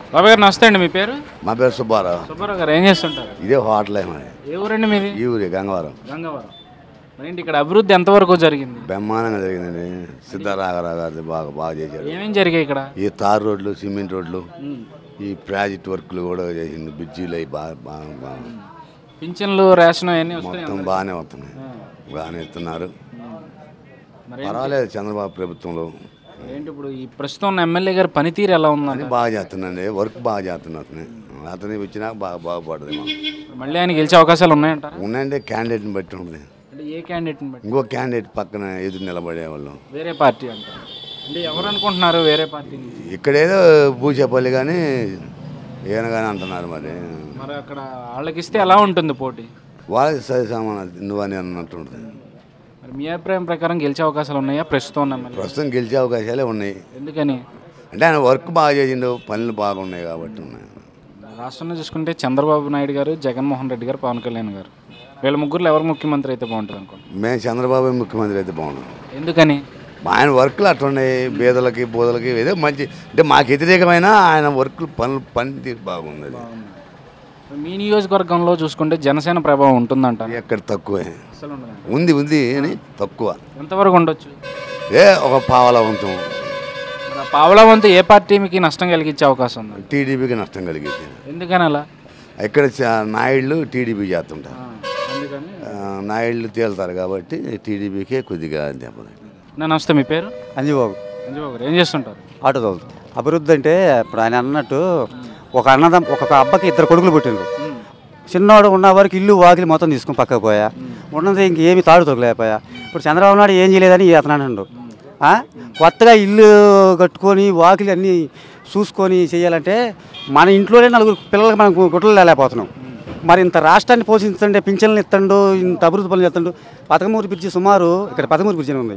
బాబు గారు నమస్తే అండి మీ పేరు మా పేరు సుబ్బారావు సుబ్బారావు గారు ఏం చేస్తుంటారు ఇదే హోటలే మరి ఏ ఊరండి మీది ఈ ఊరి గంగవరం గంగవరం మరి ఏంటి ఇక్కడ అభివృద్ధి ఎంతవరకు జరిగింది బ్రహ్మాండంగా జరిగిందండి సిద్ధారాఘరావు గారు బాగా బాగా చేశాడు ఏమేం జరిగాయి ఇక్కడ ఈ తార్ రోడ్లు సిమెంట్ రోడ్లు ఈ ప్రాజెక్ట్ వర్క్లు కూడా చేసింది బ్రిడ్జీలు అవి బాగా బాగా బాగా పింఛన్లు రేషన్ అవన్నీ వస్తాయి మొత్తం బాగానే వస్తున్నాయి బాగానే ఇస్తున్నారు మరి పర్వాలేదు చంద్రబాబు ప్రభుత్వంలో ఏంటి ఇప్పుడు ఈ ప్రస్తుతం ఉన్న ఎమ్మెల్యే గారి పనితీరు ఎలా ఉందండి అని బాగా చేస్తున్నాండి వర్క్ బాగా చేస్తున్నా అతని అతని వచ్చినాక బాగా బాగుపడుతుంది మాకు మళ్ళీ ఆయన గెలిచే అవకాశాలు ఉన్నాయంటారా ఉన్నాయంటే క్యాండిడేట్ని బట్టి ఉంటుంది అంటే ఏ క్యాండిడేట్ని బట్టి ఇంకో క్యాండిడేట్ పక్కన ఎదురు నిలబడే వాళ్ళు వేరే పార్టీ అంటారు అంటే ఎవరు అనుకుంటున్నారు వేరే పార్టీని ఇక్కడేదో పూచేపల్లి కానీ ఈయన కానీ అంటున్నారు మరి మరి అక్కడ వాళ్ళకి ఇస్తే ఎలా ఉంటుంది పోటీ వాళ్ళకి సరి సమానం నువ్వని అన్నట్టు ఉంటుంది మరి మీ అభిప్రాయం ప్రకారం గెలిచే అవకాశాలు ఉన్నాయా ప్రస్తుతం ఉన్న ఎమ్మెల్యే ప్రస్తుతం గెలిచే అవకాశాలే ఉన్నాయి ఎందుకని అంటే ఆయన వర్క్ బాగా చేసిండు పనులు బాగున్నాయి కాబట్టి ఉన్నాయి రాష్ట్రంలో చూసుకుంటే చంద్రబాబు నాయుడు గారు జగన్మోహన్ రెడ్డి గారు పవన్ కళ్యాణ్ గారు వీళ్ళ ముగ్గురులో ఎవరు ముఖ్యమంత్రి అయితే బాగుంటుంది అనుకోండి మేము చంద్రబాబు ముఖ్యమంత్రి అయితే బాగున్నాం ఎందుకని ఆయన వర్క్లు అట్లున్నాయి బీదలకి బోదలకి ఏదో మంచి అంటే మాకు వ్యతిరేకమైన ఆయన వర్క్లు పనులు పనితీరు బాగుంది అది. మీ నియోజకవర్గంలో చూసుకుంటే జనసేన ప్రభావం ఉంటుందంట ఎక్కడ తక్కువే అసలు ఉండదు ఉంది ఉంది అని తక్కువ ఎంతవరకు ఉండొచ్చు ఏ ఒక పావలా ఉంటాం మరి ఆ పావలా వంతు ఏ పార్టీకి నష్టం కలిగించే అవకాశం ఉంది టీడీపీకి నష్టం కలిగింది ఎందుకని అలా ఇక్కడ చ- నాయుళ్ళు టీడీపీ చేస్తుంటారు అందుకని ఆ, నాయుళ్ళు తేలుతారు కాబట్టి టీడీపీకే కొద్దిగా దెబ్బలు నేను వస్తే మీ పేరు అంజీబాబు అంజబాబు గారు ఏం చేస్తుంటారు ఆటో తోలుతాం అభివృద్ధి అంటే ఇప్పుడు ఆయన అన్నట్టు ఒక అన్నదం ఒక అబ్బకి ఇద్దరు కొడుకులు పుట్టిండ్రు చిన్నవాడు ఉన్న వరకు ఇల్లు వాకిలి మొత్తం తీసుకుని పక్కకు పోయా ఉన్నది ఇంకేమి తాడు తొలగలేకపోయా ఇప్పుడు చంద్రబాబు నాయుడు ఏం చేయలేదని అతను అంటుండు ఆ? కొత్తగా ఇల్లు కట్టుకొని వాకిలి అన్నీ చూసుకొని చేయాలంటే మన ఇంట్లోనే నలుగురు పిల్లలకి మనం గుట్టలు లేకపోతున్నాం మరి ఇంత రాష్ట్రాన్ని పోషిస్తుంటే పింఛన్లు ఇస్తాడు ఇంత అభివృద్ధి పనులు చేస్తాడు పదమూరు బ్రిడ్జి సుమారు ఇక్కడ పదమూరు బ్రిడ్జి అని ఉంది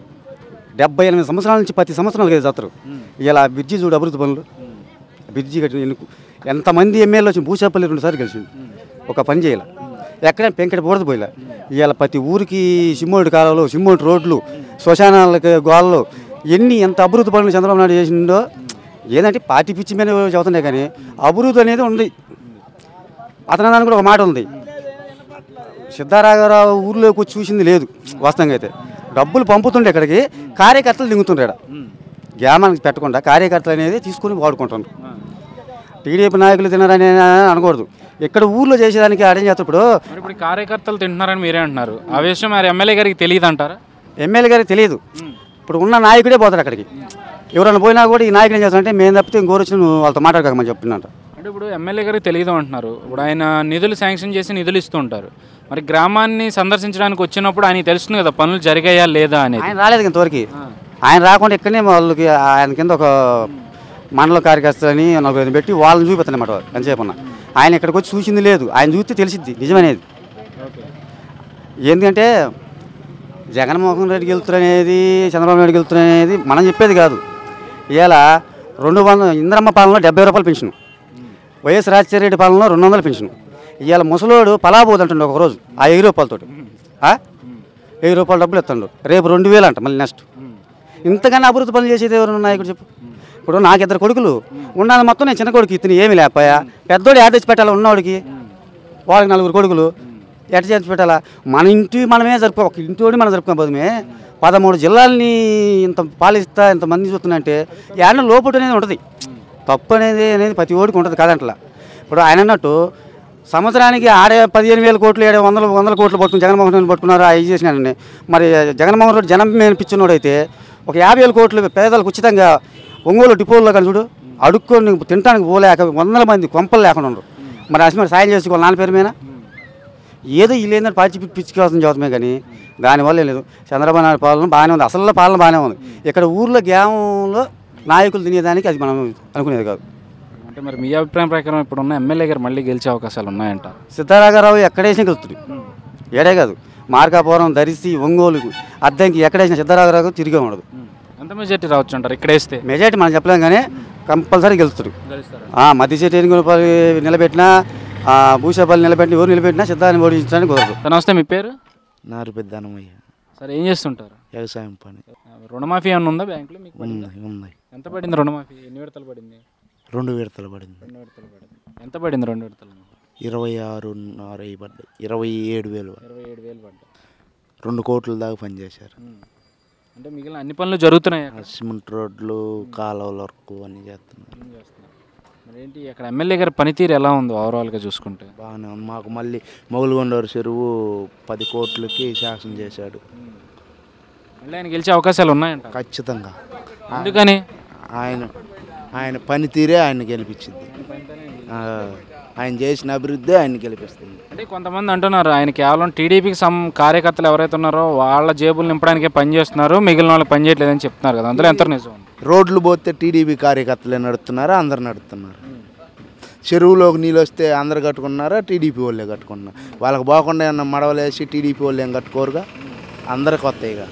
డెబ్బై ఎనిమిది సంవత్సరాల నుంచి ప్రతి సంవత్సరం కలిగే జాతర ఇలా బ్రిడ్జి చూడు అభివృద్ధి పనులు బ్రిడ్జి కట్టిన ఎన్నుకు ఎంతమంది ఎమ్మెల్యే వచ్చి భూసేపల్లి రెండు సార్లు కలిసిండు ఒక పని చేయాల ఎక్కడ పెంకట బోడదు పోయిలా ఇవాళ ప్రతి ఊరికి సిమ్మోడి కాలువలు సిమ్మోడి రోడ్లు శ్మశానాలకి గోళ్ళు ఎన్ని ఎంత అభివృద్ధి పనులు చంద్రబాబు నాయుడు చేసిండో ఏదంటే పార్టీ పిచ్చి మీద చదువుతున్నాయి కానీ అభివృద్ధి అనేది ఉంది అతని దానికి కూడా ఒక మాట ఉంది సిద్ధారాఘరావు ఊర్లోకి వచ్చి చూసింది లేదు వాస్తవంగా అయితే డబ్బులు పంపుతుండే ఇక్కడికి కార్యకర్తలు దిగుతుండే ఈడ. గ్రామానికి పెట్టకుండా కార్యకర్తలు అనేది తీసుకుని వాడుకుంటారు టీడీపీ నాయకులు తినారని అనకూడదు ఇక్కడ ఊర్లో చేసేదానికి ఆడేం చేస్తారు ఇప్పుడు మరి ఇప్పుడు ఈ కార్యకర్తలు తింటున్నారని మీరే అంటున్నారు ఆ విషయం మరి ఎమ్మెల్యే గారికి తెలియదు అంటారా ఎమ్మెల్యే గారికి తెలియదు ఇప్పుడు ఉన్న నాయకుడే పోతాడు అక్కడికి ఎవరైనా పోయినా కూడా ఈ నాయకుడు ఏం చేస్తారంటే మేము తప్పితే ఇంకోరు వచ్చి నువ్వు వాళ్ళతో మాట్లాడకమని చెప్తున్నట్టు అంటే ఇప్పుడు ఎమ్మెల్యే గారికి తెలియదు అంటున్నారు ఇప్పుడు ఆయన నిధులు శాంక్షన్ చేసి నిధులు ఇస్తూ ఉంటారు మరి గ్రామాన్ని సందర్శించడానికి వచ్చినప్పుడు ఆయన తెలుస్తుంది కదా పనులు జరిగాయా లేదా అనేది ఆయన రాలేదు ఇంతవరకు ఆయన రాకుండా ఇక్కడనే వాళ్ళకి ఆయన కింద ఒక మండల కార్యకర్తలని నలభై ఐదు పెట్టి వాళ్ళని చూపిస్తానమాట ఎంతసేపు ఉన్నా ఆయన ఇక్కడికి వచ్చి చూసింది లేదు ఆయన చూస్తే తెలిసిద్ది నిజమనేది ఎందుకంటే జగన్మోహన్ రెడ్డి గెలుతురనేది చంద్రబాబు నాయుడు గెలుతురనేది మనం చెప్పేది కాదు ఇవాళ రెండు వందల ఇంద్రమ్మ పాలనలో డెబ్బై రూపాయలు పెన్షన్ వైఎస్ రాజశేఖర రెడ్డి పాలనలో రెండు వందలు పెన్షన్ ఇవాళ ముసలోడు పలాబోదంటుండే ఒక రోజు ఆ వెయ్యి రూపాయలతోటి ఆ? వెయ్యి రూపాయల డబ్బులు ఇస్తాడు రేపు రెండు వేలు అంట మళ్ళీ నెక్స్ట్ ఇంతకన్నా అభివృద్ధి పనులు చేసేది ఎవరు నాయకుడు చెప్పు ఇప్పుడు నాకు ఇద్దరు కొడుకులు ఉన్నది మొత్తం నేను చిన్న కొడుకు ఇతను ఏమీ లేకపోయా పెద్దోడు యాడ్ తెచ్చి పెట్టాలి ఉన్నవాడికి వాళ్ళకి నలుగురు కొడుకులు ఎట్ట చేసి పెట్టాలా మన ఇంటి మనమే జరుపుకో ఒక ఇంటి మనం జరుపుకోబోదుమే పదమూడు జిల్లాలని ఇంత పాలిస్తా ఇంతమంది చూస్తున్నంటే ఏడన లోపటు అనేది ఉంటుంది తప్పు అనేది అనేది ప్రతి ఓడికి ఉంటుంది కాదంటలా ఇప్పుడు ఆయన అన్నట్టు సంవత్సరానికి ఆడే పదిహేను వేల కోట్లు ఏడే వందల వందల కోట్లు పట్టుకుని జగన్మోహన్ రెడ్డి పట్టుకున్నారు అవి చేసినాడండి మరి జగన్మోహన్ రెడ్డి జనం మీద పిచ్చినోడు అయితే ఒక యాభై వేల కోట్లు పేదలకు ఉచితంగా ఒంగోలు డిపోల్లో కానీ చూడు అడుక్కొని తినడానికి పోలేక వందల మంది కొంపలు లేకుండా ఉండరు మరి అసలు సాయం చేసుకోవాలి నాన్న పేరు మీద ఏదో వీళ్ళు ఏంటంటే పార్టీ పిచ్చుకోవాల్సిన చదువుమే కానీ దానివల్ల ఏం లేదు చంద్రబాబు నాయుడు పాలన బాగానే ఉంది అసలు పాలన బాగానే ఉంది ఇక్కడ ఊర్లో గ్రామంలో నాయకులు తినేదానికి అది మనం అనుకునేది కాదు అంటే మరి మీ అభిప్రాయం ప్రకారం ఇప్పుడున్న ఎమ్మెల్యే గారు మళ్ళీ గెలిచే అవకాశాలు ఉన్నాయంట సిద్ధారాఘరావు ఎక్కడేసినా గెలుస్తుంది ఏడే కాదు మార్కాపురం దరిసి ఒంగోలు అద్దంకి ఎక్కడేసిన సిద్ధారాఘరావు తిరిగే ఉండదు ఎంత మెజార్టీ రావచ్చు అంటారు ఇక్కడ వేస్తే మెజార్టీ మనం చెప్పలేం కానీ కంపల్సరీ గెలుస్తాడు గెలుస్తారు ఆ, మధ్య చెట్టు ఎనుగులపల్లి నిలబెట్టినా ఆ, భూషాపల్లి నిలబెట్టిన ఎవరు నిలబెట్టినా సిద్ధాన్ని ఓడించడానికి కుదరదు నమస్తే మీ పేరు నారు పెద్దనమయ్య సరే ఏం చేస్తుంటారు వ్యవసాయం పని రుణమాఫీ ఏమన్నా ఉందా బ్యాంకులో మీకు ఉంది పడిందా? ఉంది ఎంత పడింది రుణమాఫీ ఎన్ని విడతలు పడింది రెండు విడతలు పడింది రెండు విడతలు పడింది ఎంత పడింది రెండు విడతలు ఇరవై ఆరున్నర అయి పడ్డాయి ఇరవై ఏడు వేలు పడ్డాయి. ఇరవై ఏడు వేలు పడ్డాయి రెండు కోట్ల దాకా పనిచేశారు అంటే మిగిలిన అన్ని పనులు జరుగుతున్నాయి అక్కడ సిమెంట్ రోడ్లు కాలువల వర్క్ అన్నీ చేస్తున్నారు ఏం చేస్తున్నారు మరి ఏంటి అక్కడ ఎమ్మెల్యే గారి పనితీరు ఎలా ఉంది ఓవరాల్గా చూసుకుంటే బాగానే ఉంది మాకు మళ్ళీ మొగులుగొండూరు చెరువు పది కోట్లకి శాసనం చేశాడు మళ్ళీ ఆయన గెలిచే అవకాశాలు ఉన్నాయంట ఖచ్చితంగా ఎందుకని ఆయన ఆయన పనితీరే ఆయన గెలిపించింది ఆ, ఆయన చేసిన అభివృద్ధి ఆయన గెలిపిస్తుంది అంటే కొంతమంది అంటున్నారు ఆయన కేవలం టీడీపీకి సమ్ కార్యకర్తలు ఎవరైతే ఉన్నారో వాళ్ళ జేబులు నింపడానికే పని చేస్తున్నారు మిగిలిన వాళ్ళు పని చేయట్లేదని చెప్తున్నారు కదా అందులో ఎంత నిజం ఉంది రోడ్లు పోతే టీడీపీ కార్యకర్తలే నడుపుతున్నారా అందరు నడుపుతున్నారు చెరువులోకి నీళ్ళు వస్తే అందరు కట్టుకున్నారా టీడీపీ వాళ్ళే కట్టుకున్నారు వాళ్ళకి పోకుండా ఏమన్నా మడవలేసి టీడీపీ వాళ్ళు ఏం కట్టుకోరుగా అందరికి వస్తాయిగా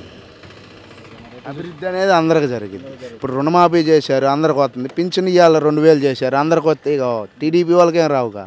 అభివృద్ధి అనేది అందరికి జరిగింది ఇప్పుడు రుణమాఫీ చేశారు అందరికి వస్తుంది పింఛన్ ఇవాళ రెండు వేలు చేశారు అందరికి వస్తాయి టీడీపీ వాళ్ళకేం రావుగా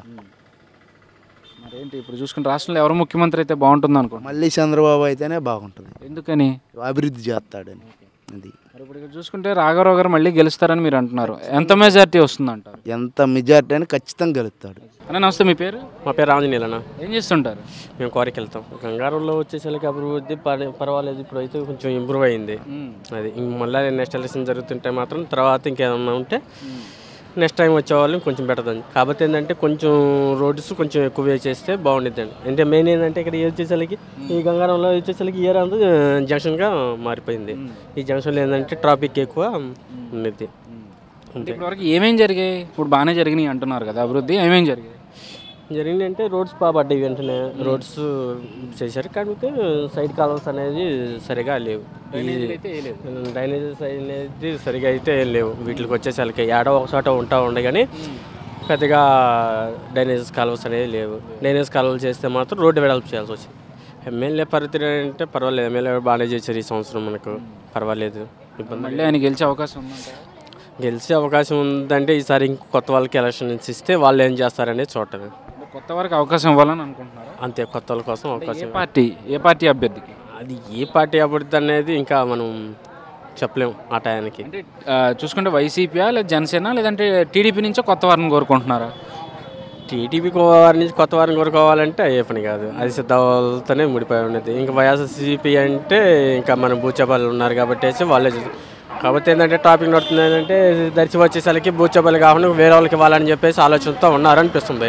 మరి ఏంటి ఇప్పుడు చూసుకుంటే రాష్ట్రంలో ఎవరు ముఖ్యమంత్రి అయితే బాగుంటుంది అనుకో మళ్ళీ చంద్రబాబు అయితేనే బాగుంటుంది ఎందుకని అభివృద్ధి చేస్తాడని అది మరి ఇప్పుడు ఇక్కడ చూసుకుంటే రాఘవరావు గారు మళ్ళీ గెలుస్తారని మీరు అంటున్నారు ఎంత మెజారిటీ వస్తుంది అంటారు ఎంత మెజార్టీ అని ఖచ్చితంగా గెలుస్తాడు అన్న నమస్తే మీ పేరు మా పేరు ఆంజనేయులన్న ఏం చేస్తుంటారు మేము కోరిక వెళ్తాం గంగారంలో వచ్చేసరికి అభివృద్ధి పర్- పర్వాలేదు ఇప్పుడు అయితే కొంచెం ఇంప్రూవ్ అయింది అది ఇంక మళ్ళీ నెక్స్ట్ ఎలక్షన్ జరుగుతుంటే మాత్రం తర్వాత ఇంకేమన్నా ఉంటే నెక్స్ట్ టైం వచ్చే వాళ్ళని కొంచెం బెటర్ కాకపోతే ఏంటంటే కొంచెం రోడ్స్ కొంచెం ఎక్కువ చేస్తే బాగుండిద్దండి అంటే మెయిన్ ఏంటంటే ఇక్కడ ఏ వచ్చేసరికి ఈ గంగారంలో వచ్చేసరికి ఇయర్ అంతా జంక్షన్గా మారిపోయింది ఈ జంక్షన్లో ఏంటంటే ట్రాఫిక్ ఎక్కువ ఉండిద్ది అంతే ఇప్పటివరకు ఏమేం జరిగాయి ఇప్పుడు బాగానే జరిగినాయి అంటున్నారు కదా అభివృద్ధి ఏమేం జరిగాయి జరిగింది అంటే రోడ్స్ బాగా పడ్డాయి వెంటనే రోడ్స్ చేశారు కాకపోతే సైడ్ కాలువస్ అనేది సరిగా లేవు డ్రైనేజెస్ అనేది సరిగా అయితే ఏం లేవు వీటికి వచ్చేసరికి ఏడో ఒక చోట ఉంటా ఉండే కానీ పెద్దగా డ్రైనేజెస్ కాలువస్ అనేవి లేవు డ్రైనేజ్ కాలువలు చేస్తే మాత్రం రోడ్డు వెడల్పు చేయాల్సి వచ్చింది ఎమ్మెల్యే పరిస్థితి అంటే పర్వాలేదు ఎమ్మెల్యే బాగానే చేశారు ఈ సంవత్సరం మనకు పర్వాలేదు ఇబ్బంది మళ్ళీ ఆయన గెలిచే అవకాశం ఉందంట గెలిచే అవకాశం ఉందంటే ఈసారి ఇంకో కొత్త వాళ్ళకి ఎలక్షన్స్ ఇస్తే వాళ్ళు ఏం చేస్తారనేది చూడటమే కొత్త వారికి అవకాశం ఇవ్వాలని అనుకుంటున్నారా అంతే కొత్త వాళ్ళ కోసం ఏ అవకాశం పార్టీ ఏ పార్టీ అభ్యర్థికి అది ఏ పార్టీ అభివృద్ధి అనేది ఇంకా మనం చెప్పలేము ఆ టయానికి అంటే ఆ, చూసుకుంటే వైసీపీయా లేదా జనసేన లేదంటే టీడీపీ నుంచో కొత్త వారిని కోరుకుంటున్నారా టీడీపీ వారి నుంచి కొత్త వారిని కోరుకోవాలంటే అయ్యే పని కాదు అది సిద్ధాలతోనే ముడిపోయి ఉన్నది ఇంకా వైఎస్ఆర్సీపీ అంటే ఇంకా మన బూచపాలు ఉన్నారు కాబట్టి వేసి వాళ్ళే చూసి- కాకపోతే ఏంటంటే టాపిక్ నడుతుంది ఏంటంటే దర్శి వచ్చేసరికి బూచపాలు కాకుండా వేరే వాళ్ళకి ఇవ్వాలని చెప్పేసి ఆలోచనతో ఉన్నారు అనిపిస్తుంది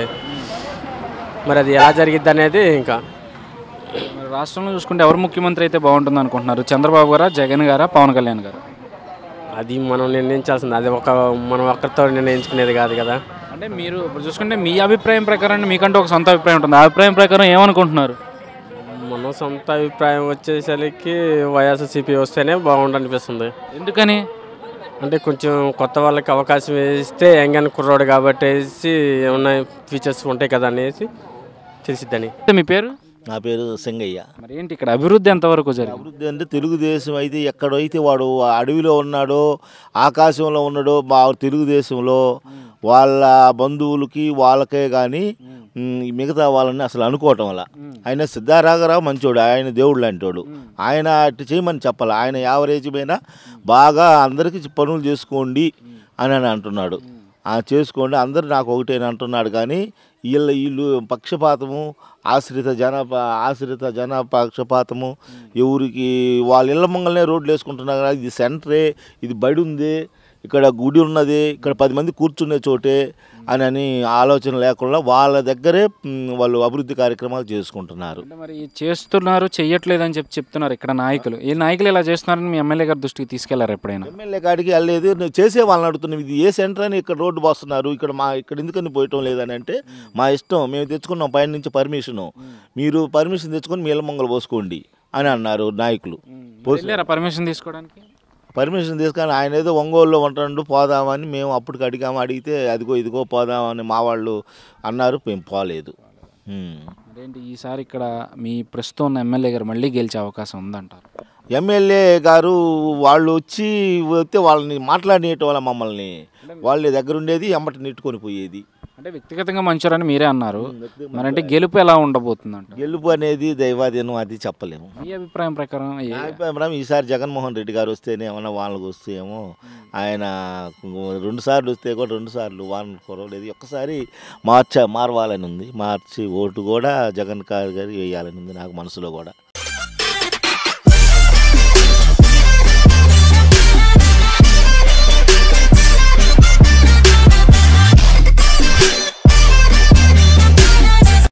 మరి అది ఎలా జరిగిద్ది అనేది ఇంకా మరి రాష్ట్రంలో చూసుకుంటే ఎవరు ముఖ్యమంత్రి అయితే బాగుంటుంది అనుకుంటున్నారు చంద్రబాబు గారా జగన్ గారా పవన్ కళ్యాణ్ గారు అది మనం నిర్ణయించాల్సింది అది ఒక మనం ఒక్కరితో నిర్ణయించుకునేది కాదు కదా అంటే మీరు ఇప్పుడు చూసుకుంటే మీ అభిప్రాయం ప్రకారం మీకంటూ ఒక సొంత అభిప్రాయం ఉంటుంది ఆ అభిప్రాయం ప్రకారం ఏమనుకుంటున్నారు మన సొంత అభిప్రాయం వచ్చేసరికి వైఎస్ఆర్సీపీ వస్తేనే బాగుండనిపిస్తుంది ఎందుకని అంటే కొంచెం కొత్త వాళ్ళకి అవకాశం ఇస్తే యంగ్ కుర్రోడు కాబట్టి వేసి ఏమన్నా ఫీచర్స్ ఉంటాయి కదా అనేసి తెలిసిద్దని అంటే మీ పేరు నా పేరు సింగయ్య మరి ఏంటి ఇక్కడ అభివృద్ధి ఎంతవరకు జరిగింది అభివృద్ధి అంటే తెలుగుదేశం అయితే ఎక్కడైతే వాడు అడవిలో ఉన్నాడో ఆకాశంలో ఉన్నాడో మా తెలుగుదేశంలో వాళ్ళ బంధువులకి వాళ్ళకే కానీ మిగతా వాళ్ళని అసలు అనుకోవటం వల్ల ఆయన సిద్ధారాఘరావు మంచోడు ఆయన దేవుడు లాంటోడు ఆయన అటు చేయమని చెప్పాలి ఆయన యావరేజ్ పైన బాగా అందరికీ పనులు చేసుకోండి అని అని అంటున్నాడు ఆ చేసుకోండి అందరు నాకు ఒకటేని అంటున్నాడు కానీ వీళ్ళ వీళ్ళు పక్షపాతము ఆశ్రిత జన ఆశ్రిత జన పక్షపాతము ఎవరికి వాళ్ళ ఇళ్ళ మంగళనే రోడ్లు వేసుకుంటున్నారు కదా ఇది సెంటరే ఇది బడి ఉంది ఇక్కడ గుడి ఉన్నది ఇక్కడ పది మంది కూర్చునే చోటే అని అని ఆలోచన లేకుండా వాళ్ళ దగ్గరే మ్, వాళ్ళు అభివృద్ధి కార్యక్రమాలు చేసుకుంటున్నారు అంటే మరి చేస్తున్నారు చెయ్యట్లేదని చెప్పి చెప్తున్నారు ఇక్కడ నాయకులు ఈ నాయకులు ఇలా చేస్తున్నారని మీ ఎమ్మెల్యే గారి దృష్టికి తీసుకెళ్లారు ఎప్పుడైనా ఎమ్మెల్యే కాడికి వెళ్ళలేదు నువ్వు చేసే వాళ్ళని అడుగుతున్నాం ఇది ఏ సెంటర్ అని ఇక్కడ రోడ్డు పోస్తున్నారు ఇక్కడ మా ఇక్కడ ఎందుకని పోయటం లేదని అంటే మా ఇష్టం మేము తెచ్చుకున్నాం పైన నుంచి పర్మిషను మీరు పర్మిషన్ తెచ్చుకొని మీ ఇళ్ళ మంగళ పోసుకోండి అని అన్నారు నాయకులు వెళ్ళారా పర్మిషన్ తీసుకోవడానికి పర్మిషన్ తీసుకొని ఆయన ఏదో ఒంగోలులో ఉంటాడు పోదామని మేము అప్పటికి అడిగాము అడిగితే అదిగో ఇదిగో పోదామని మా వాళ్ళు అన్నారు మేము పోలేదు ఉమ్. అదేంటి ఈసారి ఇక్కడ మీ ప్రస్తుతం ఉన్న ఎమ్మెల్యే గారు మళ్ళీ గెలిచే అవకాశం ఉందంటారు ఎమ్మెల్యే గారు వాళ్ళు వచ్చి వస్తే వాళ్ళని మాట్లాడినేట వాళ్ళ మమ్మల్ని వాళ్ళ దగ్గర ఉండేది ఎమ్మటి నెట్టుకొని పోయేది అంటే వ్యక్తిగతంగా మంచోరని మీరే అన్నారు మరి అంటే గెలుపు ఎలా ఉండబోతుందంట గెలుపు అనేది దైవాధీనం అది చెప్పలేము మీ అభిప్రాయం ప్రకారం ఏ- నా అభిప్రాయం ఈసారి జగన్మోహన్ రెడ్డి గారు వస్తేనే ఏమన్నా వాళ్ళకి వస్తే ఏమో ఆయన రెండు సార్లు వస్తే కూడా రెండు సార్లు వాళ్ళని కొరవలేదు ఒక్కసారి మార్చ మారవాలని ఉంది మార్చి ఓటు కూడా జగన్ గారు గారికి వేయాలని ఉంది నాకు మనసులో కూడా